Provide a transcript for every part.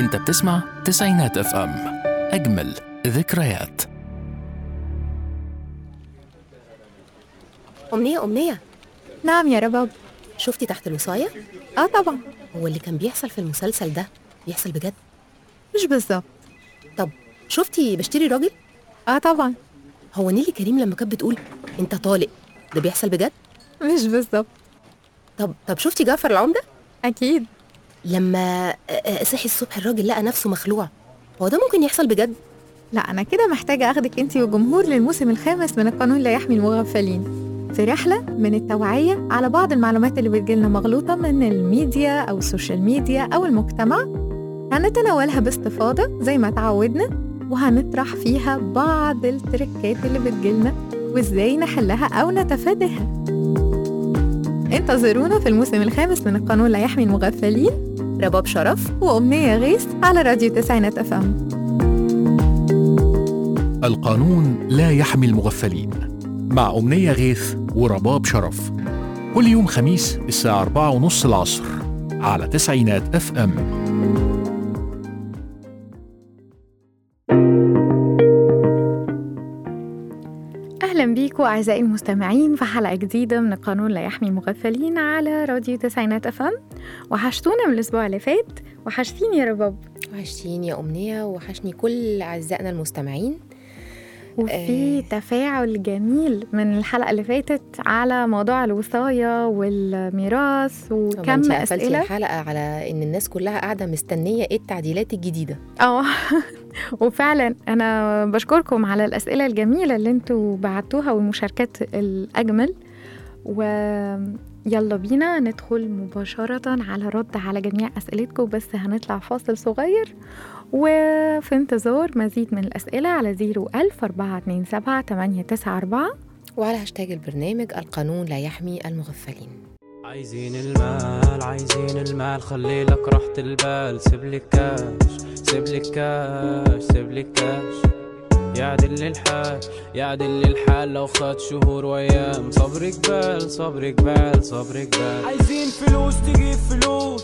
انت بتسمع تسعينات اف ام اجمل ذكريات أمنية أمنية نعم يا رباب شفتي تحت الوصاية؟ اه طبعا هو اللي كان بيحصل في المسلسل ده بيحصل بجد؟ مش بالظبط طب شفتي بشتري راجل؟ اه طبعا هو نيلي كريم لما كانت بتقول أنت طالق ده بيحصل بجد؟ مش بالظبط طب طب شفتي جعفر العمدة؟ اكيد لما آه، آه، صحي الصبح الراجل لقى نفسه مخلوع هو ده ممكن يحصل بجد؟ لا انا كده محتاجه اخدك انت والجمهور للموسم الخامس من القانون لا يحمي المغفلين في رحله من التوعيه على بعض المعلومات اللي بتجيلنا مغلوطه من الميديا او السوشيال ميديا او المجتمع هنتناولها باستفاضه زي ما تعودنا وهنطرح فيها بعض التركات اللي بتجيلنا وازاي نحلها او نتفاداها انتظرونا في الموسم الخامس من القانون لا يحمي المغفلين رباب شرف وأمنية غيث على راديو تسعينات أف أم القانون لا يحمي المغفلين مع أمنية غيث ورباب شرف كل يوم خميس الساعة أربعة ونص العصر على تسعينات اف ام أهلا بيكم أعزائي المستمعين في حلقة جديدة من القانون لا يحمي المغفلين على راديو تسعينات أف أم وحشتونا من الأسبوع اللي فات وحشتيني يا رباب وحشتيني يا أمنية وحشني كل أعزائنا المستمعين وفي تفاعل جميل من الحلقة اللي فاتت على موضوع الوصاية والميراث طبعاً وكم انتي قفلتي أسئلة الحلقة على إن الناس كلها قاعدة مستنية إيه التعديلات الجديدة اه وفعلا انا بشكركم على الاسئله الجميله اللي انتوا بعتوها والمشاركات الاجمل ويلا بينا ندخل مباشرة على رد على جميع أسئلتكم بس هنطلع فاصل صغير وفي انتظار مزيد من الأسئلة على 01000 427 894 وعلى هاشتاج البرنامج القانون لا يحمي المغفلين عايزين المال عايزين المال خلي لك راحة البال سيب لك كاش سيب لك كاش سيب لك كاش يعدل للحال يعدل للحال لو خد شهور وايام صبرك بال صبرك بال صبرك بال عايزين فلوس تجيب فلوس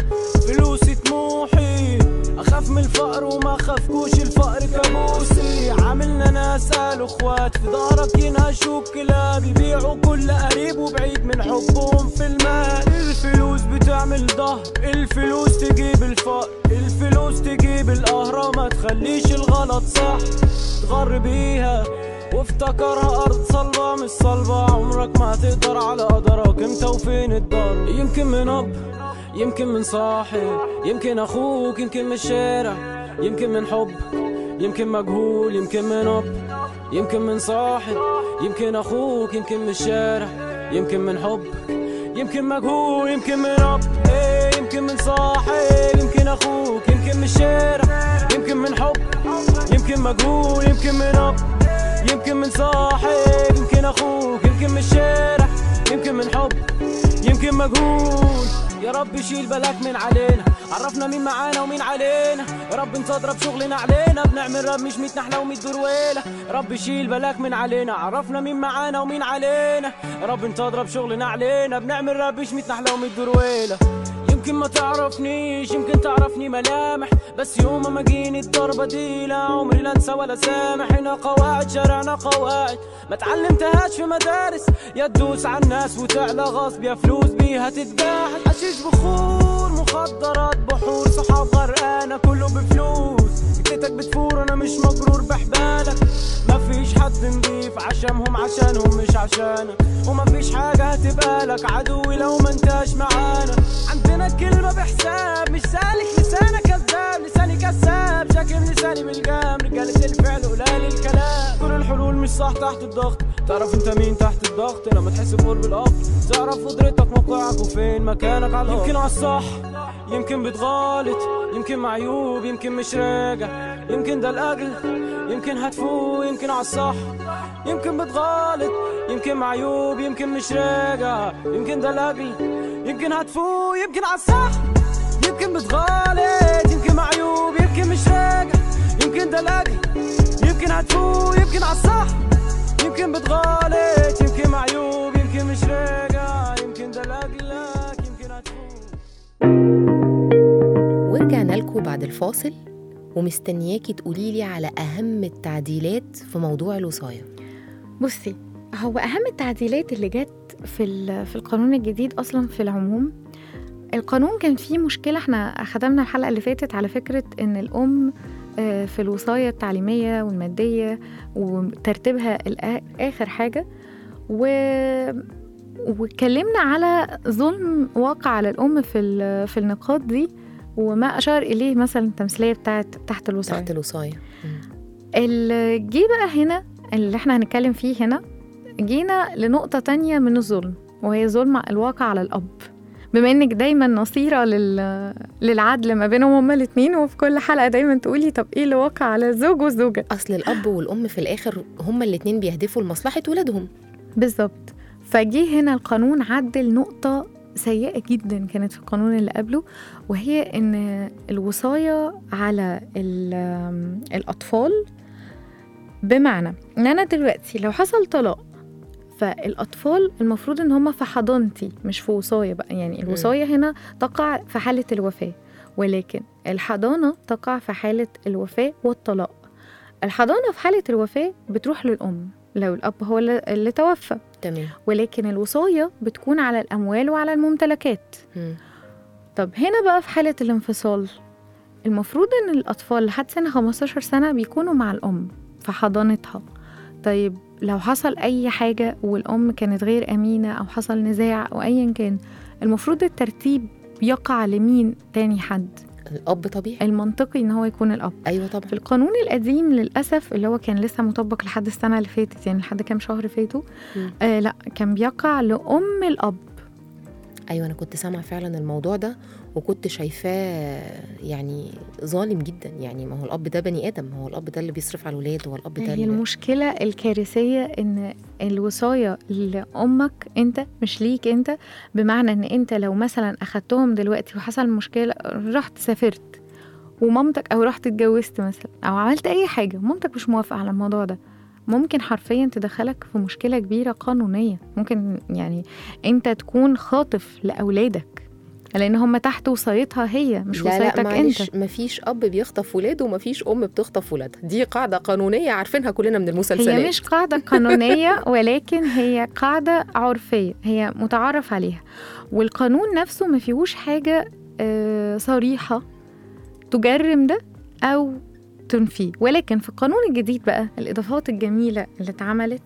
فلوسي طموحي اخاف من الفقر وما اخافكوش الفقر كابوسي عاملنا ناس قالوا اخوات في دارك ينهشوك كلاب يبيعوا كل قريب وبعيد من حبهم في المال الفلوس بتعمل ظهر الفلوس تجيب الفقر الفلوس تجيب القهرة ما تخليش الغلط صح تغر بيها وافتكرها ارض صلبة مش صلبة عمرك ما هتقدر على قدرك انت وفين الدار يمكن من اب يمكن من صاحب يمكن اخوك يمكن من الشارع يمكن من حب يمكن مجهول يمكن من اب يمكن من صاحب يمكن اخوك يمكن من الشارع يمكن من حب يمكن مجهول يمكن من اب إيه يمكن من صاحب يمكن اخوك يمكن من الشارع يمكن من حب يمكن مجهول يمكن من اب يمكن من صاحب يمكن اخوك يمكن من الشارع يمكن من حب يمكن مجهول يا رب شيل بلاك من علينا عرفنا مين معانا ومين علينا يا رب انت اضرب شغلنا علينا بنعمل رب مش ميت نحلة وميت درويلة يا رب شيل بلاك من علينا عرفنا مين معانا ومين علينا يا رب انت اضرب شغلنا علينا بنعمل رب مش ميت نحلة وميت درويلة يمكن ما تعرفنيش يمكن تعرفني ملامح بس يوم ما جيني الضربة دي لا عمري لا انسى ولا سامح هنا قواعد شارعنا قواعد ما تعلمتهاش في مدارس يا تدوس على الناس وتعلى غصب يا فلوس بيها تتباع حشيش بخور مخدرات بحور صحاب غرقانة كله بفلوس فكرتك بتفور انا مش مجرور بحبالك مفيش حد نضيف عشانهم عشانهم مش عشانك ومفيش حاجة هتبقى لك عدوي لو ما انتاش معانا عندنا كلمة بحساب مش سالك لسانك كذاب لساني كذاب شاكم لساني بالجام رجالة الفعل قلال الكلام كل الحلول مش صح تحت الضغط تعرف انت مين تحت الضغط لما تحس بقرب القبر تعرف قدرتك موقعك وفين مكانك على الأرض يمكن على الصح يمكن بتغلط يمكن معيوب يمكن مش راجع يمكن ده الأجل يمكن هتفوق يمكن على الصح يمكن بتغلط يمكن معيوب يمكن مش راجع يمكن ده الأجل يمكن هتفوق يمكن على الصح يمكن بتغلط يمكن معيوب يمكن مش راجع يمكن ده الأجل يمكن هتفوق يمكن على الصح يمكن بتغلط يمكن معيوب يمكن مش راجع يمكن ده لأجلك يمكن هتفوق ورجعنا لكم لكم بعد الفاصل ومستنياكي تقولي لي على أهم التعديلات في موضوع الوصاية بصي هو أهم التعديلات اللي جت في ال- في القانون الجديد أصلا في العموم القانون كان فيه مشكلة احنا ختمنا الحلقة اللي فاتت على فكرة إن الأم آه، في الوصاية التعليمية والمادية وترتيبها الآ- آخر حاجة و واتكلمنا على ظلم واقع على الأم في ال- في النقاط دي وما أشار إليه مثلا التمثيلية بتاعت تحت الوصاية تحت الوصاية مم. اللي جه بقى هنا اللي احنا هنتكلم فيه هنا جينا لنقطة تانية من الظلم وهي ظلم الواقع على الأب بما انك دايما نصيرة لل... للعدل ما بينهم هما الاتنين وفي كل حلقة دايما تقولي طب ايه اللي واقع على الزوج والزوجة أصل الأب والأم في الآخر هما الاتنين بيهدفوا لمصلحة ولادهم بالظبط فجه هنا القانون عدل نقطة سيئة جدا كانت في القانون اللي قبله وهي إن الوصاية على ال- الأطفال بمعنى إن أنا دلوقتي لو حصل طلاق فالأطفال المفروض إن هم في حضانتي مش في وصاية بقى يعني الوصاية هنا تقع في حالة الوفاة ولكن الحضانة تقع في حالة الوفاة والطلاق الحضانة في حالة الوفاة بتروح للأم لو الأب هو اللي اللي توفى تمام ولكن الوصاية بتكون على الأموال وعلى الممتلكات مم. طب هنا بقى في حالة الانفصال المفروض إن الأطفال لحد سنة 15 سنة بيكونوا مع الأم في حضانتها طيب لو حصل أي حاجة والأم كانت غير أمينة أو حصل نزاع أو أيا كان المفروض الترتيب يقع لمين تاني حد الأب طبيعي المنطقي إن هو يكون الأب أيوة طبعا في القانون القديم للأسف اللي هو كان لسه مطبق لحد السنة اللي فاتت يعني لحد كام شهر فاتوا مم. آه لا كان بيقع لأم الأب ايوه انا كنت سامعه فعلا الموضوع ده وكنت شايفاه يعني ظالم جدا يعني ما هو الاب ده بني ادم هو الاب ده اللي بيصرف على الولاد هو الاب ده هي اللي المشكلة الكارثية إن الوصاية لأمك أنت مش ليك أنت بمعنى إن أنت لو مثلا أخدتهم دلوقتي وحصل مشكلة رحت سافرت ومامتك أو رحت اتجوزت مثلا أو عملت أي حاجة مامتك مش موافقة على الموضوع ده ممكن حرفيا تدخلك في مشكلة كبيرة قانونية ممكن يعني أنت تكون خاطف لأولادك لأن هم تحت وصايتها هي مش لا لا وصايتك أنت معلش مفيش اب بيخطف ولاده ومفيش ام بتخطف ولادها دي قاعده قانونيه عارفينها كلنا من المسلسلات هي مش قاعدة قانونية ولكن هي قاعدة عرفية هي متعارف عليها والقانون نفسه ما فيهوش حاجة آه، صريحة تجرم ده أو تنفيه ولكن في القانون الجديد بقى الإضافات الجميلة اللي اتعملت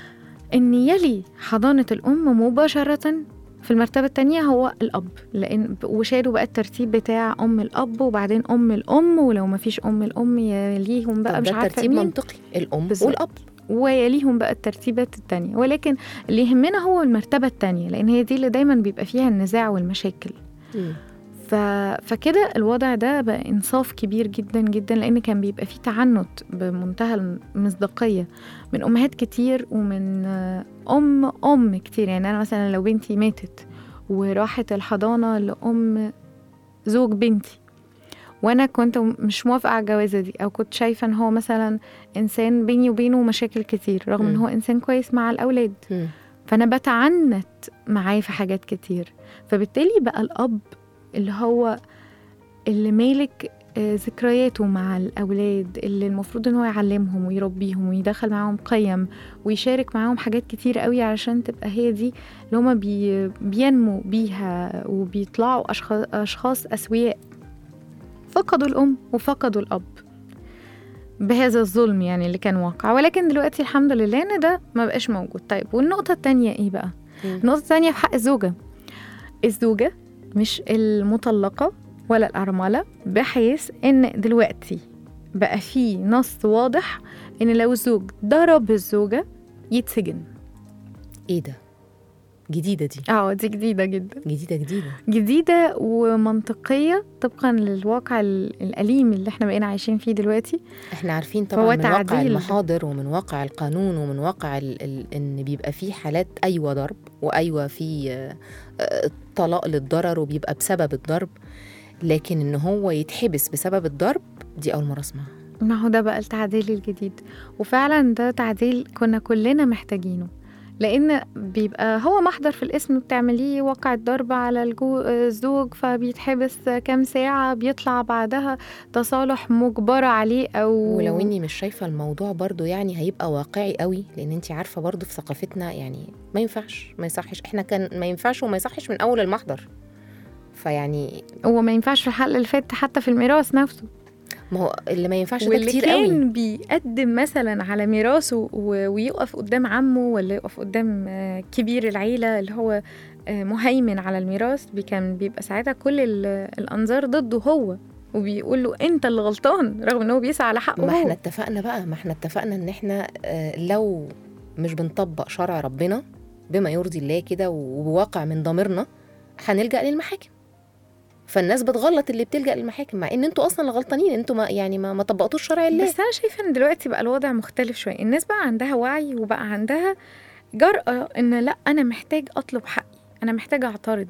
إن يلي حضانة الأم مباشرة في المرتبة التانية هو الأب لأن وشالوا بقى الترتيب بتاع أم الأب وبعدين أم الأم ولو ما فيش أم الأم يليهم بقى طب مش ده عارفة ترتيب مين منطقي الام بالظبط. والاب ويليهم بقى الترتيبات التانية ولكن اللي يهمنا هو المرتبة التانية لأن هي دي اللي دايما بيبقى فيها النزاع والمشاكل مم. ف... فكده الوضع ده بقى إنصاف كبير جدا جدا لأن كان بيبقى فيه تعنت بمنتهى المصداقية من أمهات كتير ومن آه، أم أم كتير يعني أنا مثلا لو بنتي ماتت وراحت الحضانة لأم زوج بنتي وانا كنت مش موافقه على الجوازه دي او كنت شايفه ان هو مثلا انسان بيني وبينه مشاكل كتير رغم ان مم. هو انسان كويس مع الاولاد مم. فانا بتعنت معاه في حاجات كتير فبالتالي بقى الاب اللي هو اللي مالك آه، ذكرياته مع الأولاد اللي المفروض إن هو يعلمهم ويربيهم ويدخل معاهم قيم ويشارك معاهم حاجات كتير قوي علشان تبقى هي دي اللي هما بي بينموا بيها وبيطلعوا أشخاص, أشخاص أسوياء فقدوا الأم وفقدوا الأب بهذا الظلم يعني اللي كان واقع ولكن دلوقتي الحمد لله إن ده ما بقاش موجود طيب والنقطة التانية إيه بقى؟ مم. النقطة التانية في حق الزوجة الزوجة مش المطلقة ولا الأرملة بحيث إن دلوقتي بقى في نص واضح إن لو الزوج ضرب الزوجة يتسجن ايه ده جديده دي اه دي جديدة جدا جديده جديده جديدة ومنطقية طبقا للواقع ال- الأليم اللي احنا بقينا عايشين فيه دلوقتي احنا عارفين فهو طبعا من واقع تعديل. المحاضر ومن واقع القانون ومن واقع ال ال ان بيبقى فيه حالات ايوه ضرب وايوه في آه، آه، طلاق للضرر وبيبقى بسبب الضرب لكن ان هو يتحبس بسبب الضرب دي اول مره اسمعها ما هو ده بقى التعديل الجديد وفعلا ده تعديل كنا كلنا محتاجينه لان بيبقى هو محضر في الاسم بتعمليه وقع الضرب على الجو- الزوج فبيتحبس كام ساعة بيطلع بعدها تصالح مجبرة عليه أو ولو اني مش شايفه الموضوع برضو يعني هيبقى واقعي قوي لان انت عارفه برضو في ثقافتنا يعني ما ينفعش ما يصحش احنا كان ما ينفعش وما يصحش من اول المحضر فيعني هو ما ينفعش في الحلقة اللي فاتت حتى في الميراث نفسه ما هو اللي ما ينفعش ده واللي كتير كان قوي بيقدم مثلا على ميراثه و- ويقف قدام عمه ولا يقف قدام آه، كبير العيلة اللي هو آه، مهيمن على الميراث بي- كان بيبقى ساعتها كل ال- الأنظار ضده هو وبيقول له انت اللي غلطان رغم ان هو بيسعى على حقه ما هو احنا اتفقنا بقى ما احنا اتفقنا ان احنا آه، لو مش بنطبق شرع ربنا بما يرضي الله كده وبواقع من ضميرنا هنلجأ للمحاكم فالناس بتغلط اللي بتلجأ للمحاكم مع ان انتوا اصلا اللي غلطانين انتوا ما يعني ما, ما طبقتوش شرع الله بس انا شايفه ان دلوقتي بقى الوضع مختلف شويه الناس بقى عندها وعي وبقى عندها جرأة ان لا انا محتاج اطلب حقي انا محتاج اعترض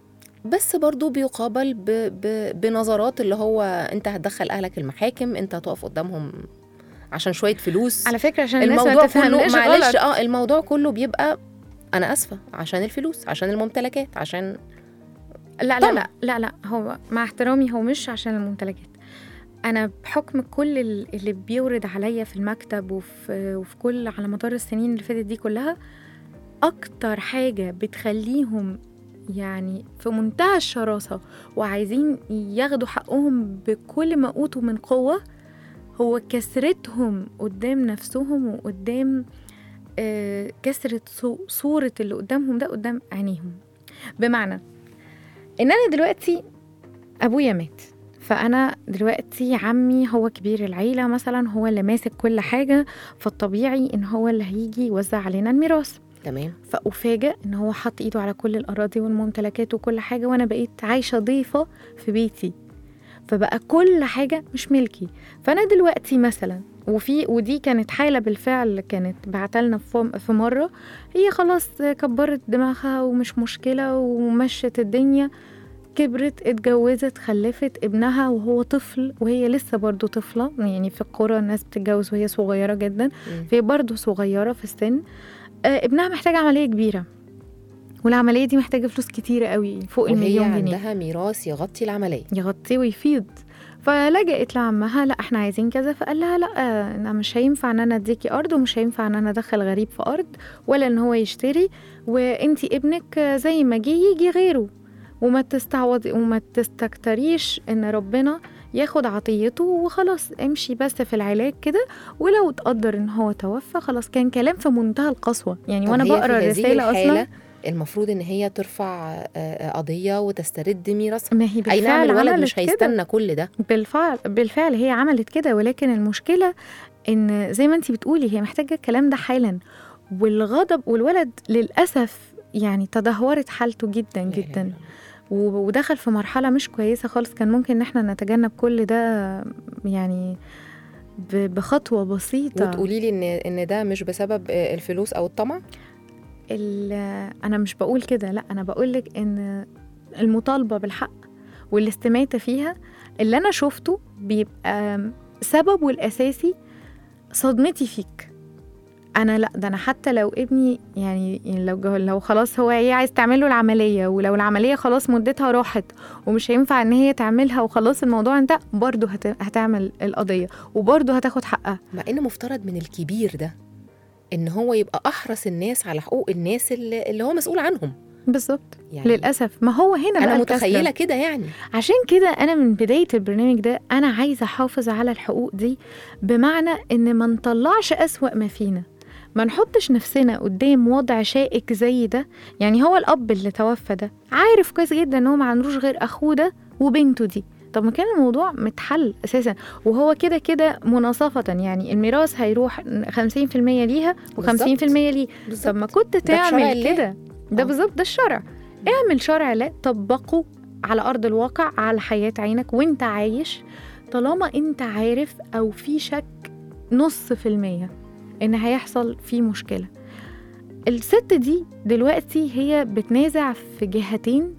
بس برضو بيقابل ب... ب... بنظرات اللي هو انت هتدخل اهلك المحاكم انت هتقف قدامهم عشان شويه فلوس على فكره عشان الناس ما الموضوع كله تفهمناش معلش غلط اه الموضوع كله بيبقى انا اسفه عشان الفلوس عشان الممتلكات عشان لا لا طبعا. لا لا لا هو مع احترامي هو مش عشان الممتلكات انا بحكم كل ال- اللي بيورد عليا في المكتب وفي وفي كل على مدار السنين اللي فاتت دي كلها اكتر حاجه بتخليهم يعني في منتهى الشراسه وعايزين ياخدوا حقهم بكل ما اوتوا من قوه هو كسرتهم قدام نفسهم وقدام آه، كسرة صو- صورة اللي قدامهم ده قدام عينيهم بمعنى ان انا دلوقتي ابويا مات فانا دلوقتي عمي هو كبير العيله مثلا هو اللي ماسك كل حاجه فالطبيعي ان هو اللي هيجي يوزع علينا الميراث تمام فأفاجأ إن هو حط إيده على كل الأراضي والممتلكات وكل حاجة وأنا بقيت عايشة ضيفة في بيتي فبقى كل حاجة مش ملكي فأنا دلوقتي مثلا وفي ودي كانت حالة بالفعل كانت بعتلنا في في مرة هي خلاص كبرت دماغها ومش مشكلة ومشت الدنيا كبرت اتجوزت خلفت ابنها وهو طفل وهي لسه برضو طفلة يعني في القرى الناس بتتجوز وهي صغيرة جدا مم. فهي برضو صغيرة في السن آه، ابنها محتاج عملية كبيرة والعملية دي محتاجة فلوس كتيرة قوي فوق وهي المليون جنيه عندها ميراث يغطي العمليه يغطيه ويفيض فلجأت لعمها لا احنا عايزين كذا فقال لها لا انا مش هينفع ان انا اديكي ارض ومش هينفع ان انا ادخل غريب في ارض ولا ان هو يشتري وانتي ابنك زي ما جه يجي غيره وما تستعوضي وما تستكتريش ان ربنا ياخد عطيته وخلاص امشي بس في العلاج كده ولو تقدر ان هو توفى خلاص كان كلام في منتهى القسوه يعني طب وانا هي بقرا في هذه الرساله الحالة اصلا المفروض ان هي ترفع آه، آه، قضيه وتسترد ميراثها ما هي اي نعم بالفعل الولد عملت مش كده. هيستنى كل ده بالفعل بالفعل هي عملت كده ولكن المشكله ان زي ما انت بتقولي هي محتاجه الكلام ده حالا والغضب والولد للاسف يعني تدهورت حالته جدا لا إله إلا جدا الله. و- ودخل في مرحله مش كويسه خالص كان ممكن ان احنا نتجنب كل ده يعني ب- بخطوه بسيطه وتقولي لي ان ان ده مش بسبب آه، الفلوس او الطمع ال- انا مش بقول كده لا انا بقول لك ان المطالبه بالحق والاستماتة فيها اللي انا شفته بيبقى سببه الاساسي صدمتي فيك انا لا ده انا حتى لو ابني يعني لو جو- لو خلاص هو هي عايز تعمل له العمليه ولو العمليه خلاص مدتها راحت ومش هينفع ان هي تعملها وخلاص الموضوع انتهى برضه هت... هتعمل القضيه وبرضه هتاخد حقها مع ان مفترض من الكبير ده ان هو يبقى احرص الناس على حقوق الناس اللي, اللي هو مسؤول عنهم بالظبط يعني للاسف ما هو هنا بقى انا الكسرة. متخيله كده يعني عشان كده انا من بدايه البرنامج ده انا عايزه احافظ على الحقوق دي بمعنى ان ما نطلعش اسوا ما فينا ما نحطش نفسنا قدام وضع شائك زي ده يعني هو الاب اللي توفى ده عارف كويس جدا ان هو ما عندوش غير اخوه ده وبنته دي طب ما كان الموضوع متحل اساسا وهو كده كده مناصفه يعني الميراث هيروح 50% ليها و50% بالظبط. ليه طب ما كنت ده بشرع تعمل الله. كده ده آه. بالظبط ده الشرع اعمل شرع لا طبقه على ارض الواقع على حياه عينك وانت عايش طالما انت عارف او في شك نص في المية ان هيحصل فيه مشكلة الست دي دلوقتي هي بتنازع في جهتين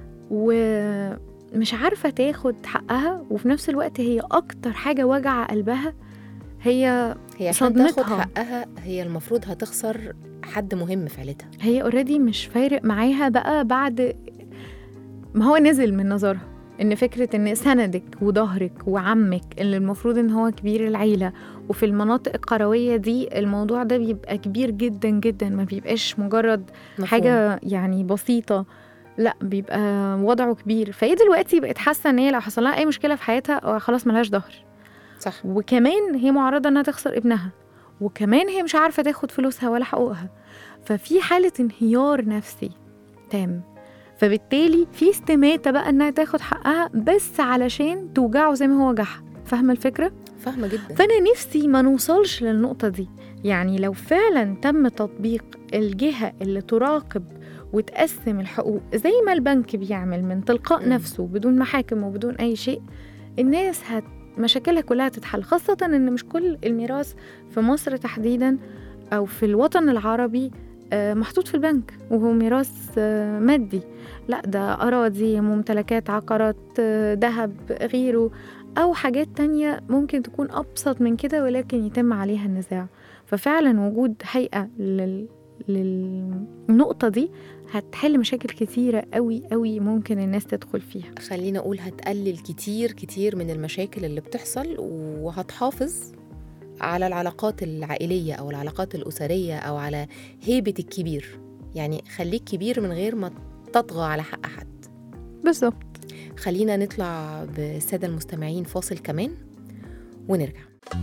ومش عارفة تاخد حقها وفي نفس الوقت هي أكتر حاجة وجع قلبها هي هي عشان تاخد صدمتها. حقها هي المفروض هتخسر حد مهم في عيلتها هي اوريدي مش فارق معاها بقى بعد ما هو نزل من نظرها ان فكره ان سندك وظهرك وعمك اللي المفروض ان هو كبير العيله وفي المناطق القرويه دي الموضوع ده بيبقى كبير جدا جدا ما بيبقاش مجرد مفهوم. حاجه يعني بسيطه لا بيبقى وضعه كبير فهي دلوقتي بقت حاسه ان هي لو حصل لها اي مشكله في حياتها آه، خلاص ملهاش ظهر صح وكمان هي معرضة إنها تخسر ابنها وكمان هي مش عارفة تاخد فلوسها ولا حقوقها ففي حالة انهيار نفسي تام فبالتالي في استماتة بقى إنها تاخد حقها بس علشان توجعه زي ما هو وجعها فاهمة الفكرة؟ فاهمه جدا فأنا نفسي ما نوصلش للنقطة دي يعني لو فعلا تم تطبيق الجهة اللي تراقب وتقسم الحقوق زي ما البنك بيعمل من تلقاء مم. نفسه بدون محاكم وبدون أي شيء الناس هت مشاكلها كلها تتحل خاصة إن مش كل الميراث في مصر تحديدا أو في الوطن العربي آه، محطوط في البنك وهو ميراث آه، مادي لا ده أراضي ممتلكات عقارات آه، ذهب غيره أو حاجات تانية ممكن تكون أبسط من كده ولكن يتم عليها النزاع ففعلا وجود هيئة لل... للنقطة دي هتحل مشاكل كتيرة قوي قوي ممكن الناس تدخل فيها خلينا اقول هتقلل كتير كتير من المشاكل اللي بتحصل وهتحافظ على العلاقات العائليه او العلاقات الاسريه او على هيبه الكبير يعني خليك كبير من غير ما تطغى على حق حد بالظبط خلينا نطلع بالساده المستمعين فاصل كمان ونرجع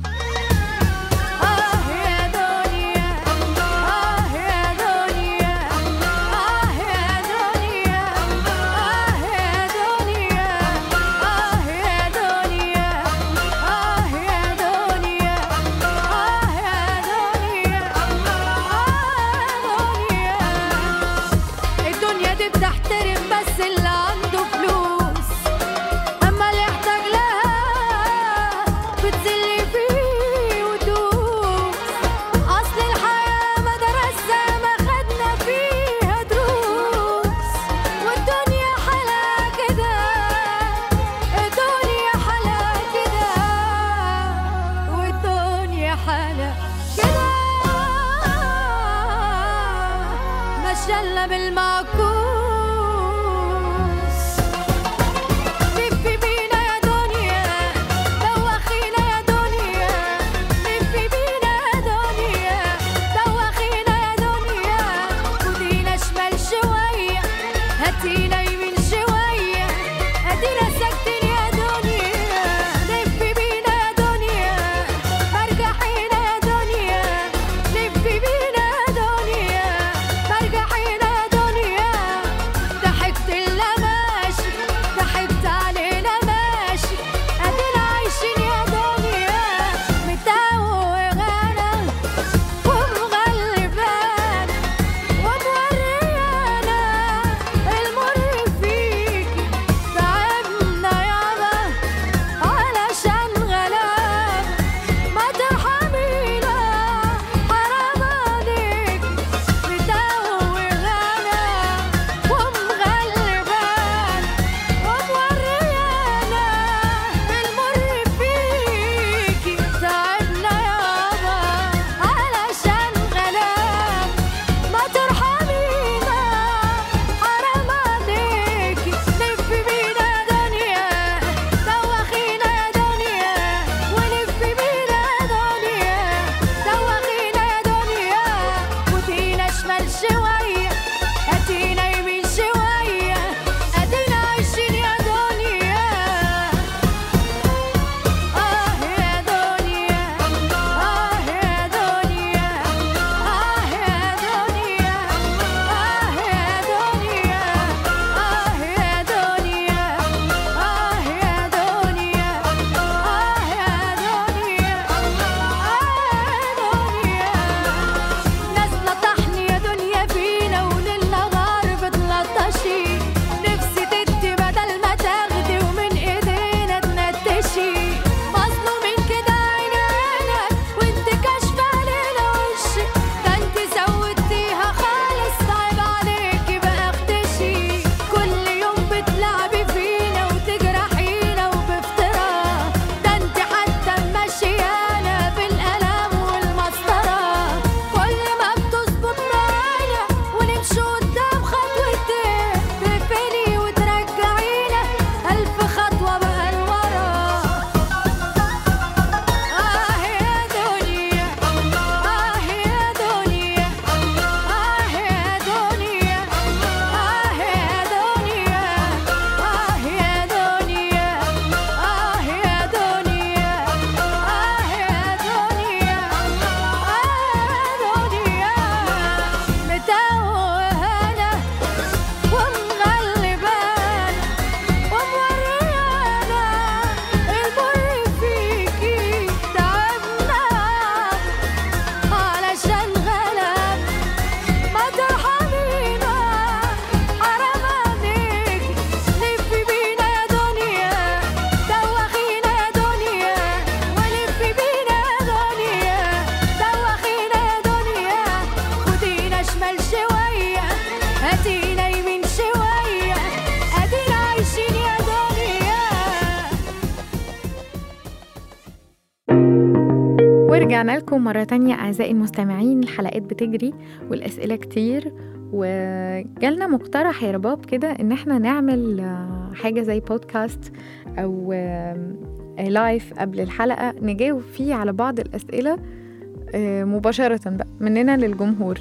آه يا دنيا آه يا دنيا آه يا دنيا آه يا دنيا آه يا دنيا آه يا دنيا آه يا دنيا آه الدنيا دي بتحترم بس اللي عنده فلوس أما اللي يحتاج لها بتزلي فيه ودوس أصل الحياة مدرسة ما خدنا فيها دروس والدنيا حلا كده الدنيا حلا كده والدنيا حلا كده ماشية إلا بالمعكوس لفي بينا يا دنيا دوخينا يا دنيا لفي بينا يا دنيا دوخينا يا دنيا خدينا شمال شوية هاتينا يمين شوية ادينا ساكتين يا دنيا لفي بينا يا دنيا مرجحينا يا دنيا لفي بينا يا دنيا مرجحينا يا دنيا ورجعنا لكم مرة تانية أعزائي المستمعين الحلقات بتجري والأسئلة كتير وجالنا مقترح يا رباب كده إن احنا نعمل آه، حاجة زي بودكاست أو آه، لايف قبل الحلقة نجاوب فيه على بعض الأسئلة آه، مباشرة بقى مننا للجمهور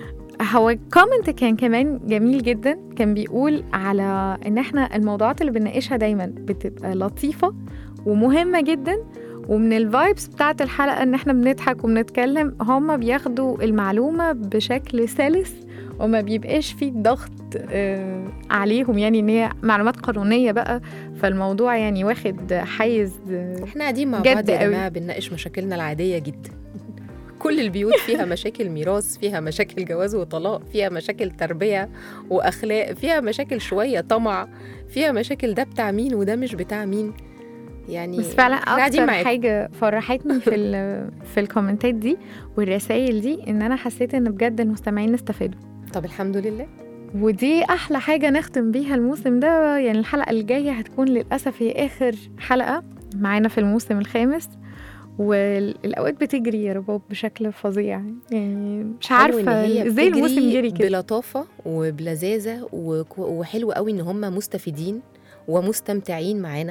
هو الكومنت كان كمان جميل جدا كان بيقول على ان احنا الموضوعات اللي بنناقشها دايما بتبقى لطيفة ومهمة جدا ومن الفايبس بتاعت الحلقة ان احنا بنضحك وبنتكلم هما بياخدوا المعلومة بشكل سلس وما بيبقاش فيه ضغط آه، عليهم يعني ان هي معلومات قانونية بقى فالموضوع يعني واخد حيز آه، احنا قاعدين مع جد بعض يا قوي. جماعه بنناقش مشاكلنا العاديه جدا كل البيوت فيها مشاكل ميراث فيها مشاكل جواز وطلاق فيها مشاكل تربيه واخلاق فيها مشاكل شويه طمع فيها مشاكل ده بتاع مين وده مش بتاع مين يعني بس فعلا إحنا قاعدين اكتر معاكم. حاجه فرحتني في ال- في الكومنتات دي والرسائل دي ان انا حسيت ان بجد المستمعين استفادوا طب الحمد لله ودي احلى حاجه نختم بيها الموسم ده يعني الحلقه الجايه هتكون للاسف هي اخر حلقه معانا في الموسم الخامس والاوقات بتجري يا رباب بشكل فظيع يعني مش حلو إن عارفه هي ازاي بتجري الموسم جري كده بلطافه وبلذاذه وكو- وحلو قوي ان هم مستفيدين ومستمتعين معانا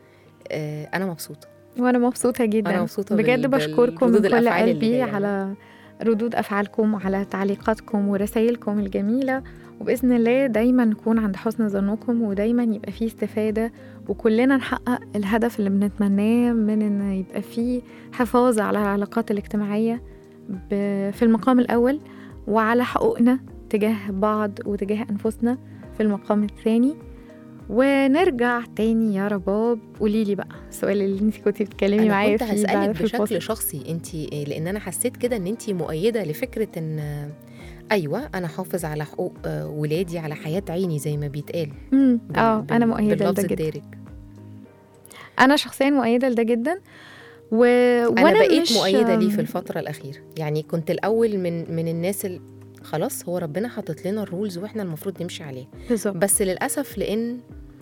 آه، انا مبسوطه وانا مبسوطه جدا أنا مبسوطة بجد بال- بشكركم من بالردود كل الأفعال اللي قلبي جاية على ردود افعالكم وعلى تعليقاتكم ورسائلكم الجميله وباذن الله دايما نكون عند حسن ظنكم ودايما يبقى فيه استفاده وكلنا نحقق الهدف اللي بنتمناه من ان يبقى فيه حفاظ على العلاقات الاجتماعيه ب- في المقام الاول وعلى حقوقنا تجاه بعض وتجاه انفسنا في المقام الثاني ونرجع تاني يا رباب قولي لي بقى السؤال اللي انت كنتي بتتكلمي انا معايا كنت فيه بعد هسالك في الفصل بشكل شخصي انت لان انا حسيت كده ان انت مؤيده لفكره ان ايوه انا حافظ على حقوق آه، ولادي على حياه عيني زي ما بيتقال امم بال- اه بال- انا مؤيده باللفظ لده جدا الدارج انا شخصيا مؤيده لده جدا و... انا وانا بقيت مش مؤيده ليه في الفتره الاخيره يعني كنت الاول من من الناس اللي خلاص هو ربنا حاطط لنا الرولز واحنا المفروض نمشي عليها بالظبط بس للاسف لان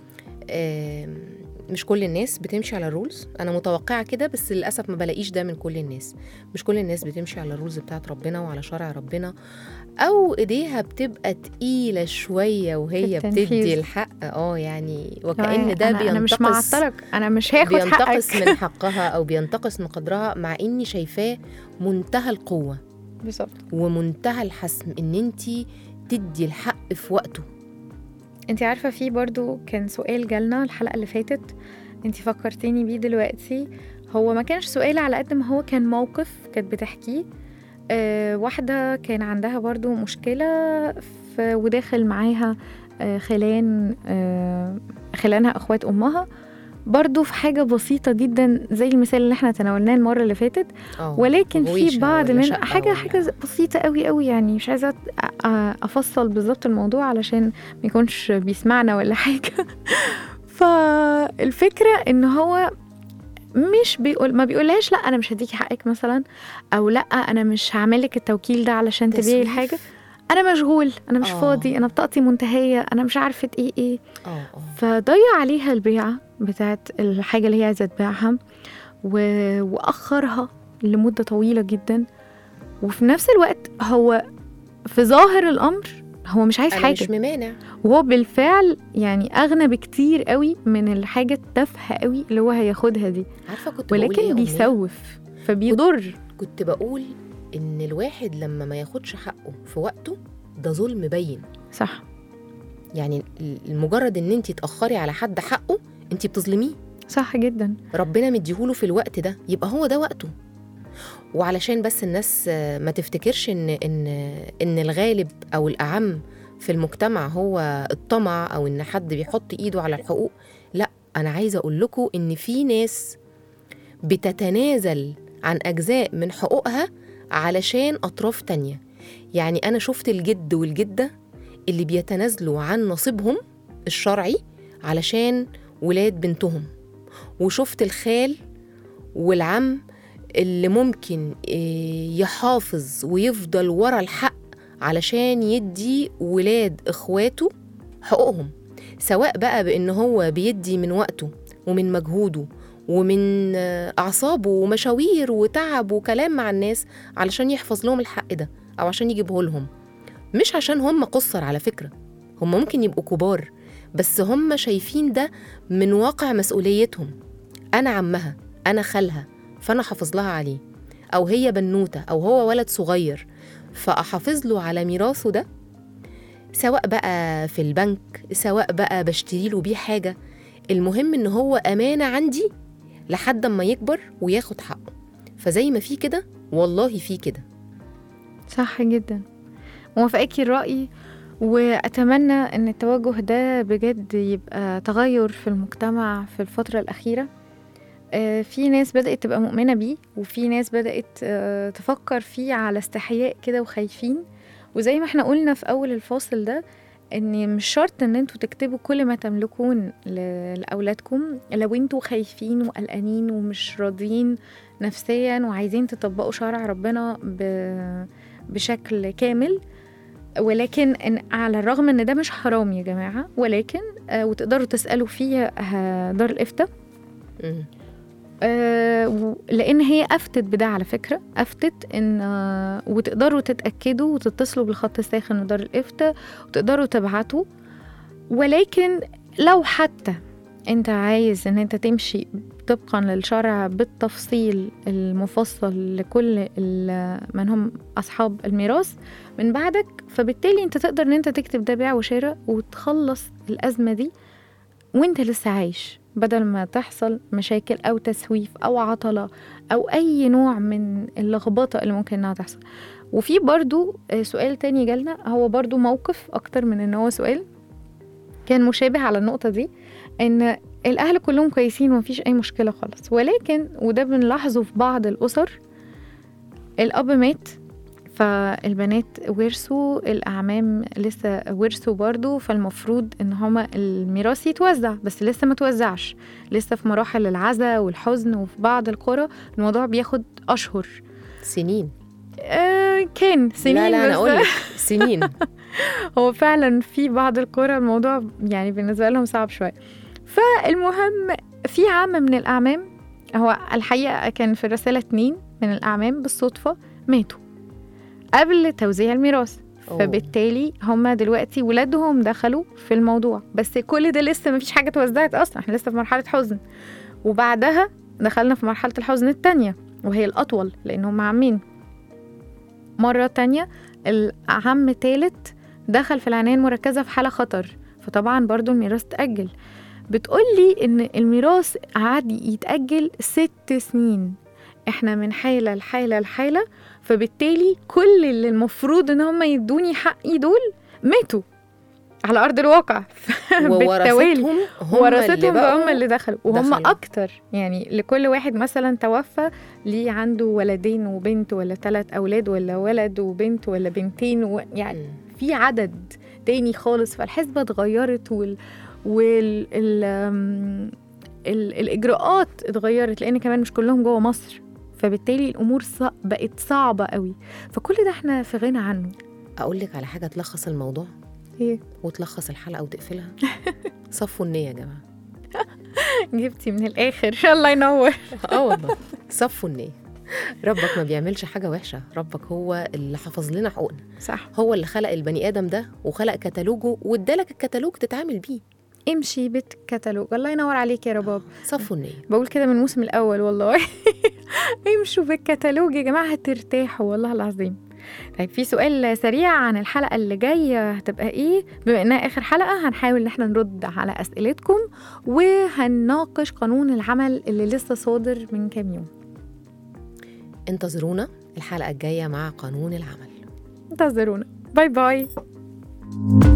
آم، مش كل الناس بتمشي على الرولز انا متوقعه كده بس للاسف ما بلاقيش ده من كل الناس مش كل الناس بتمشي على الرولز بتاعت ربنا وعلى شرع ربنا او ايديها بتبقى تقيله شويه وهي التنفيذ. بتدي الحق اه يعني وكأن ده أنا, انا مش بينتقص معطلك انا مش هاخد بينتقص حقك من حقها او بينتقص من قدرها مع اني شايفاه منتهى القوه بالظبط ومنتهى الحسم ان انت تدي الحق في وقته انت عارفه في برضو كان سؤال جالنا الحلقه اللي فاتت انت فكرتيني بيه دلوقتي هو ما كانش سؤال على قد ما هو كان موقف كانت بتحكيه آه واحده كان عندها برضو مشكله في وداخل معاها آه خلان آه خلانها اخوات امها برضو في حاجة بسيطة جدا زي المثال اللي احنا تناولناه المرة اللي فاتت اه ولكن في غويشة بعض ولا من شقة حاجة ولا- حاجة بسيطة قوي قوي يعني مش عايزة أ- أ- أفصل بالظبط الموضوع علشان ما يكونش بيسمعنا ولا حاجة فالفكرة إن هو مش بيقول ما بيقولهاش لا انا مش هديكي حقك مثلا او لا انا مش هعملك التوكيل ده علشان تبيعي تسويف. الحاجه انا مشغول انا مش آه. فاضي انا بطاقتي منتهيه انا مش عارفه ايه ايه اه اه فضيع عليها البيعة بتاعت الحاجة اللي هي عايزة تبيعها و... وأخرها لمدة طويلة جدا وفي نفس الوقت هو في ظاهر الأمر هو مش عايز انا حاجة مش ممانع وهو بالفعل يعني أغنى بكتير قوي من الحاجة التافهة قوي اللي هو هياخدها دي عارفه كنت بقول ايه ولكن يا أمنية؟ بيسوف فبيضر كنت بقول ان الواحد لما ما ياخدش حقه في وقته ده ظلم باين صح يعني المجرد ان انت تاخري على حد حقه انت بتظلميه صح جدا ربنا مديهوله في الوقت ده يبقى هو ده وقته وعلشان بس الناس آه، ما تفتكرش ان ان ان الغالب او الاعم في المجتمع هو الطمع او ان حد بيحط ايده على الحقوق لا انا عايزه اقول لكم ان في ناس بتتنازل عن اجزاء من حقوقها علشان اطراف تانية يعني انا شفت الجد والجده اللي بيتنازلوا عن نصيبهم الشرعي علشان ولاد بنتهم وشفت الخال والعم اللي ممكن إيه، يحافظ ويفضل ورا الحق علشان يدي ولاد اخواته حقوقهم سواء بقى بان هو بيدي من وقته ومن مجهوده ومن آه، أعصابه ومشاوير وتعب وكلام مع الناس علشان يحفظ لهم الحق ده أو عشان يجيبه لهم مش عشان هم قصر على فكرة هم ممكن يبقوا كبار بس هم شايفين ده من واقع مسؤوليتهم أنا عمها أنا خالها فأنا حافظ لها عليه أو هي بنوتة أو هو ولد صغير فأحافظ له على ميراثه ده سواء بقى في البنك سواء بقى بشتري له بيه حاجة المهم إن هو أمانة عندي لحد ما يكبر وياخد حقه فزي ما في كده والله في كده صح جدا موافقاكي الرأي وأتمنى أن التوجه ده بجد يبقى تغير في المجتمع في الفترة الأخيرة آه، في ناس بدأت تبقى مؤمنة بيه وفي ناس بدأت آه، تفكر فيه على استحياء كده وخايفين وزي ما احنا قلنا في أول الفاصل ده ان مش شرط ان انتوا تكتبوا كل ما تملكون ل- لاولادكم لو انتوا خايفين وقلقانين ومش راضيين نفسيا وعايزين تطبقوا شرع ربنا ب- بشكل كامل ولكن إن على الرغم ان ده مش حرام يا جماعه ولكن آه، وتقدروا تسالوا فيه آه، دار الافتاء مم. آه، و- لان هي افتت بده على فكره افتت ان آه، وتقدروا تتاكدوا وتتصلوا بالخط الساخن ودار الافتاء وتقدروا تبعتوا ولكن لو حتى انت عايز ان انت تمشي طبقا للشرع بالتفصيل المفصل لكل ال- من هم اصحاب الميراث من بعدك فبالتالي انت تقدر ان انت تكتب ده بيع وشراء وتخلص الازمه دي وانت لسه عايش بدل ما تحصل مشاكل او تسويف او عطله او اي نوع من اللخبطه اللي ممكن انها تحصل وفي برضو آه، سؤال تاني جالنا هو برضو موقف اكتر من ان هو سؤال كان مشابه على النقطه دي ان الاهل كلهم كويسين ومفيش اي مشكله خالص ولكن وده بنلاحظه في بعض الاسر الاب مات فالبنات ورثوا الأعمام لسه ورثوا برضو فالمفروض إن هما الميراث يتوزع بس لسه ما توزعش لسه في مراحل العزا والحزن وفي بعض القرى الموضوع بياخد أشهر سنين آه كان سنين لا لا بس أنا أقول لك سنين هو فعلا في بعض القرى الموضوع يعني بالنسبة لهم صعب شوية فالمهم في عم من الأعمام هو الحقيقة كان في الرسالة اتنين من الأعمام بالصدفة ماتوا قبل توزيع الميراث أوه. فبالتالي هما دلوقتي ولادهم دخلوا في الموضوع بس كل ده لسه مفيش حاجة اتوزعت أصلا احنا لسه في مرحلة حزن وبعدها دخلنا في مرحلة الحزن التانية وهي الأطول لأن هما عمين مرة تانية العم تالت دخل في العناية المركزة في حالة خطر فطبعا برضو الميراث تأجل بتقولي إن الميراث قعد يتأجل ست سنين احنا من حالة لحالة لحالة فبالتالي كل اللي المفروض ان هم يدوني حقي دول ماتوا على ارض الواقع بالتوالي وورثتهم هم اللي ورثتهم بقى هم بقوا اللي دخلوا وهم دخلوا. اكتر يعني لكل واحد مثلا توفى ليه عنده ولدين وبنت ولا ثلاث اولاد ولا ولد وبنت ولا بنتين و... يعني مم. في عدد تاني خالص فالحسبة اتغيرت وال وال ال... أم، ال... الإجراءات اتغيرت لأن كمان مش كلهم جوه مصر فبالتالي الأمور ص... بقت صعبة قوي فكل ده احنا في غنى عنه أقول لك على حاجة تلخص الموضوع ايه وتلخص الحلقة وتقفلها صفوا النية يا جماعة جبتي من الآخر الله ينور اه والله صفوا النية ربك ما بيعملش حاجة وحشة ربك هو اللي حفظ لنا حقوقنا صح هو اللي خلق البني آدم ده وخلق كتالوجه وادالك الكتالوج تتعامل بيه امشي بالكتالوج الله ينور عليك يا رباب صفوا النية بقول كده من الموسم الأول والله امشوا بالكتالوج يا جماعة هترتاحوا والله العظيم طيب في سؤال سريع عن الحلقة اللي جاية هتبقى ايه بما انها اخر حلقة هنحاول ان احنا نرد على اسئلتكم وهنناقش قانون العمل اللي لسه صادر من كام يوم انتظرونا الحلقة الجاية مع قانون العمل انتظرونا باي باي